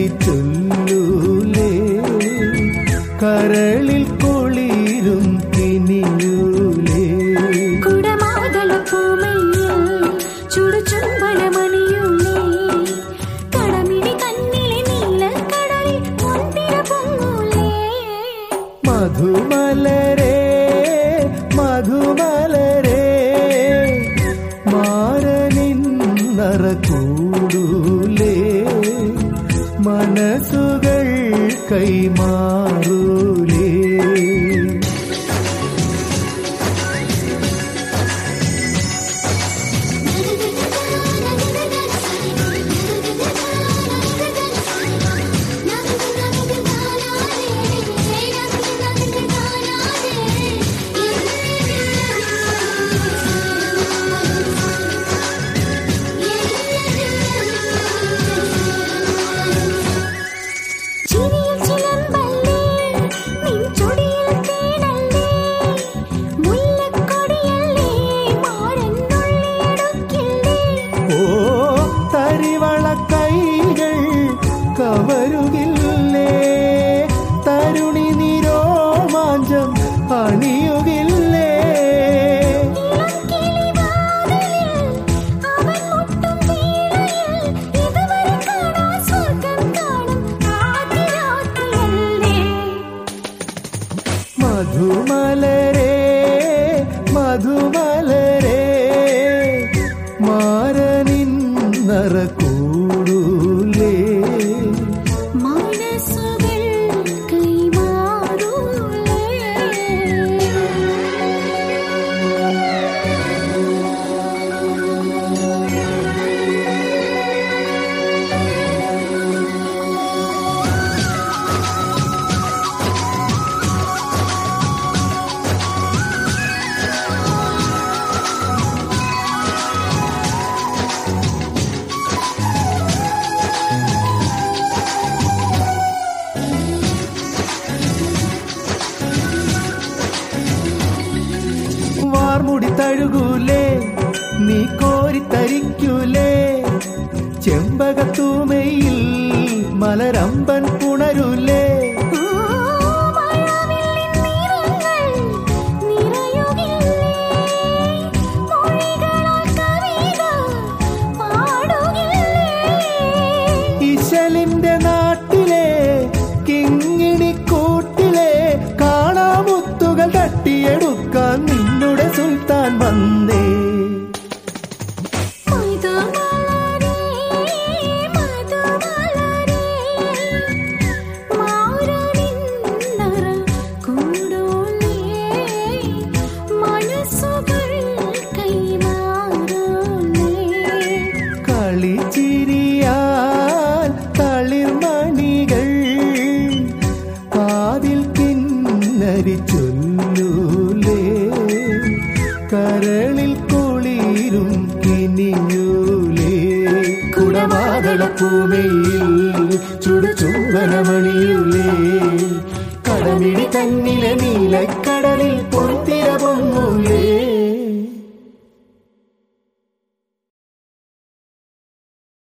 കിന്നരി ചൊല്ലൂലേ കരളിൽ കുളിരും കിനിയൂലേ കുടമാതളപ്പൂമയിൽ ചുടുചുംബനമണിയൂലേ കടമിഴി കണ്ണിലെ നീലക്കടലിൽ മുന്തിര പൊങ്ങൂലേ മധുമലരേ മധുമലരേ മാരനിന്നറ കൂടൂലേ മനസ്സുകൾ കൈമാറൂലേ ചിരിയിൽ ചിലമ്പല്ലേ നിൻ ചൊടിയിൽ തേനല്ലേ മുല്ലക്കൊടിയല്ലേ മാരൻ നുള്ളിയെടുക്കില്ലേ ഓ തരിവള കൈകൾ കവരുകില്ലേ തരുണി നിരോമാഞ്ചം അണിയുകില്ലേ മധുമലരേ മധുമലരേ മാരനിന്നറ കൂടൂലേ വാർമുടി തഴുകൂലേ നീ കോരിത്തരിക്കൂലേ ചെമ്പകത്തൂമയിൽ മലരമ്പൻ പുണരൂലേ ഇശലിന്റെ നാട്ടിലെ കിങ്ങിണിക്കൂട്ടിലെ കാണാമുത്തുകൾ തട്ടിയെടുക്കാൻ നിന്നുടെ സുൽത്താൻ വന്നേ കളിച്ചിരിയാൽ തളിർമണികൾ കാതിൽ കിന്നരി ചൊല്ലൂലേ കരളിൽ കുളിരും കിനിയൂലേ കുടമാതളപ്പൂമയിൽ ചുടുചുംബനമണിയൂലേ കടമിഴി തന്നിലെ നീലക്കടലിൽ പൊന്തിര പൊങ്ങൂലേ